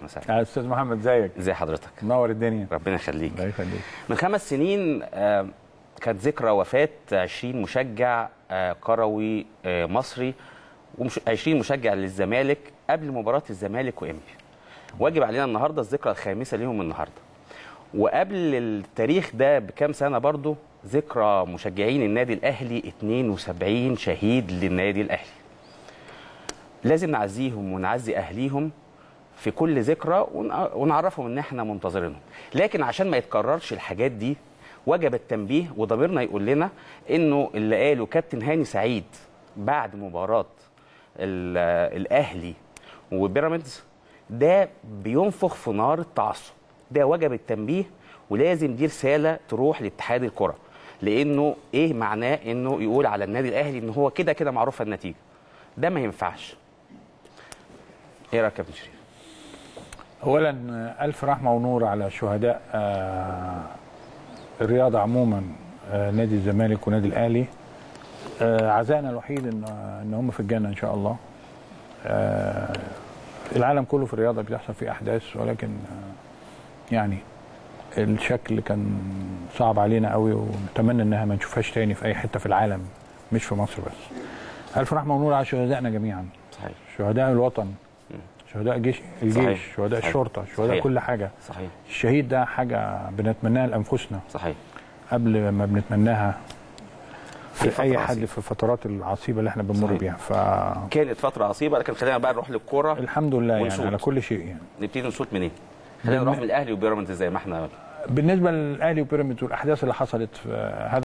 وسهلا يا استاذ محمد زيك ازي حضرتك منور الدنيا ربنا يخليك الله يخليك من خمس سنين آه، كانت ذكرى وفاة 20 مشجع آه، كروي آه، مصري و20 مشجع للزمالك قبل مباراة الزمالك وإنبي واجب علينا النهاردة الذكرى الخامسة ليهم النهاردة وقبل التاريخ ده بكام سنة برضو ذكرى مشجعين النادي الأهلي 72 شهيد للنادي الأهلي لازم نعزيهم ونعزي أهليهم في كل ذكرى ون- ونعرفهم ان احنا منتظرينهم لكن عشان ما يتكررش الحاجات دي وجب التنبيه وضميرنا يقول لنا انه اللي قاله كابتن هاني سعيد بعد مباراه ال- الاهلي وبيراميدز ده بينفخ في نار التعصب ده وجب التنبيه ولازم دي رساله تروح لاتحاد الكره لانه ايه معناه انه يقول على النادي الاهلي ان هو كده كده معروفه النتيجه ده ما ينفعش ايه رايك يا كابتن شريف اولا آه، الف رحمه ونور على شهداء آه، الرياضه عموما آه، نادي الزمالك ونادي الاهلي آه، عزائنا الوحيد ان ان هم في الجنه ان شاء الله آه، العالم كله في الرياضه بتحصل فيه احداث ولكن آه، يعني الشكل كان صعب علينا قوي ونتمنى انها ما نشوفهاش تاني في اي حته في العالم مش في مصر بس الف رحمه ونور على شهدائنا جميعا صحيح شهداء الوطن شهداء جيش الجيش صحيح. شهداء صحيح. الشرطه شهداء صحيح. كل حاجه صحيح الشهيد ده حاجه بنتمناها لانفسنا صحيح قبل ما بنتمناها في في اي فترة حد عصيبة. في الفترات العصيبه اللي احنا بنمر صحيح. بيها فالحمد كانت فترة عصيبة لكن خلينا بقى نروح للكورة لله يعني ونشوط. على كل شيء يعني نبتدي نشوط منين؟ خلينا بالن- نروح من الاهلي وبيراميدز زي ما احنا بالنسبه للاهلي وبيراميدز والاحداث اللي حصلت في هذا